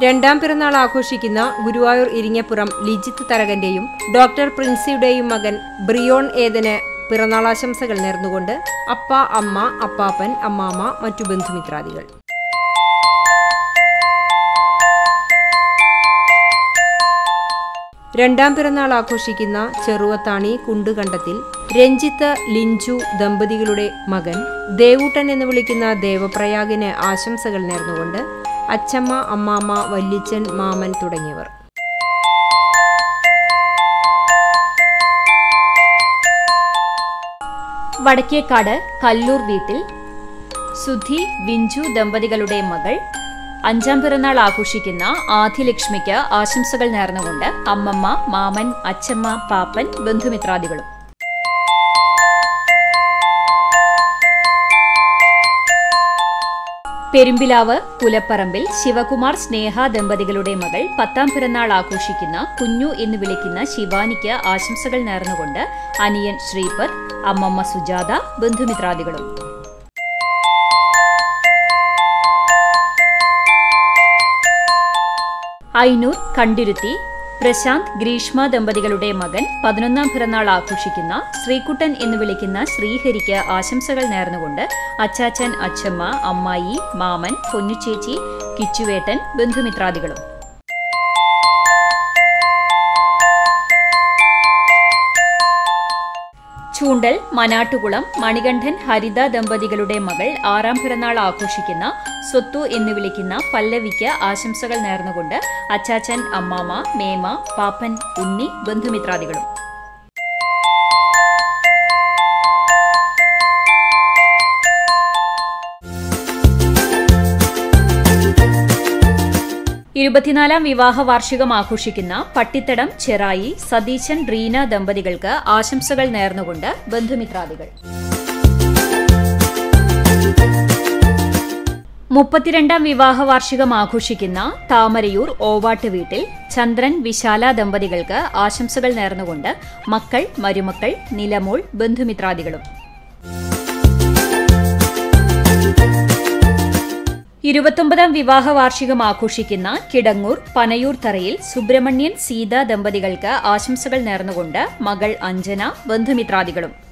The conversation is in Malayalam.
രണ്ടാം പിറന്നാൾ ആഘോഷിക്കുന്ന ഗുരുവായൂർ ഇരിങ്ങപ്പുറം ലിജിത്ത് തരകന്റെയും ഡോക്ടർ പ്രിൻസിയുടെയും മകൻ ബ്രിയോൺ ഏതന് പിറന്നാളാശംസകൾ നേർന്നുകൊണ്ട് അപ്പ അമ്മ അപ്പാപ്പൻ അമ്മാമ്മ മറ്റു ബന്ധുമിത്രാദികൾ രണ്ടാം പിറന്നാൾ ആഘോഷിക്കുന്ന ചെറുവത്താണി കുണ്ടുകണ്ടത്തിൽ രഞ്ജിത്ത് ലിഞ്ചു ദമ്പതികളുടെ മകൻ ദേവൂട്ടൻ എന്ന് വിളിക്കുന്ന ദേവപ്രയാഗിന് ആശംസകൾ നേർന്നുകൊണ്ട് അച്ചമ്മ അമ്മാമ്മ വല്ലിച്ചൻ മാമൻ തുടങ്ങിയവർ വടക്കേക്കാട് കല്ലൂർ വീട്ടിൽ സുധി വിഞ്ചു ദമ്പതികളുടെ മകൾ അഞ്ചാം പിറന്നാൾ ആഘോഷിക്കുന്ന ആദിലക്ഷ്മിക്ക് ആശംസകൾ നേർന്നുകൊണ്ട് അമ്മമ്മ മാമൻ അച്ചമ്മ പാപ്പൻ ബന്ധുമിത്രാദികളും പെരുമ്പിലാവ് കുലപ്പറമ്പിൽ ശിവകുമാർ സ്നേഹ ദമ്പതികളുടെ മകൾ പത്താം പിറന്നാൾ ആഘോഷിക്കുന്ന കുഞ്ഞു എന്ന് വിളിക്കുന്ന ശിവാനിക്ക് ആശംസകൾ നേർന്നുകൊണ്ട് അനിയൻ ശ്രീപദ് അമ്മമ്മ സുജാത ബന്ധുമിത്രാദികളും ഐനൂർ കണ്ടിരുത്തി പ്രശാന്ത് ഗ്രീഷ്മ ദമ്പതികളുടെ മകൻ പതിനൊന്നാം പിറന്നാൾ ആഘോഷിക്കുന്ന ശ്രീകുട്ടൻ എന്ന് വിളിക്കുന്ന ശ്രീഹരിക്ക് ആശംസകൾ നേർന്നുകൊണ്ട് അച്ചാച്ചൻ അച്ചമ്മ അമ്മായി മാമൻ പൊന്നുചേച്ചി കിച്ചുവേട്ടൻ ബന്ധുമിത്രാദികളും ചൂണ്ടൽ മനാട്ടുകുളം മണികണ്ഠൻ ഹരിത ദമ്പതികളുടെ മകൾ ആറാം പിറന്നാൾ ആഘോഷിക്കുന്ന സ്വത്തു എന്ന് വിളിക്കുന്ന പല്ലവിക്ക് ആശംസകൾ നേർന്നുകൊണ്ട് അച്ചാച്ചൻ അമ്മാമ മേമ പാപ്പൻ ഉണ്ണി ബന്ധുമിത്രാദികളും ഇരുപത്തിനാലാം വിവാഹ വാർഷികം ആഘോഷിക്കുന്ന പട്ടിത്തടം ചെറായി സതീശൻ റീന ദമ്പതികൾക്ക് ആശംസകൾ നേർന്നുകൊണ്ട് ബന്ധുമിത്രാദികൾ മുപ്പത്തിരണ്ടാം വിവാഹ വാർഷികം ആഘോഷിക്കുന്ന താമരയൂർ ഓവാട്ട് വീട്ടിൽ ചന്ദ്രൻ വിശാല ദമ്പതികൾക്ക് ആശംസകൾ നേർന്നുകൊണ്ട് മക്കൾ മരുമക്കൾ നിലമോൾ ബന്ധുമിത്രാദികളും ഇരുപത്തൊമ്പതാം വിവാഹ വാർഷികം ആഘോഷിക്കുന്ന കിടങ്ങൂർ പനയൂർ തറയിൽ സുബ്രഹ്മണ്യൻ സീത ദമ്പതികൾക്ക് ആശംസകൾ നേർന്നുകൊണ്ട് മകൾ അഞ്ജന ബന്ധുമിത്രാദികളും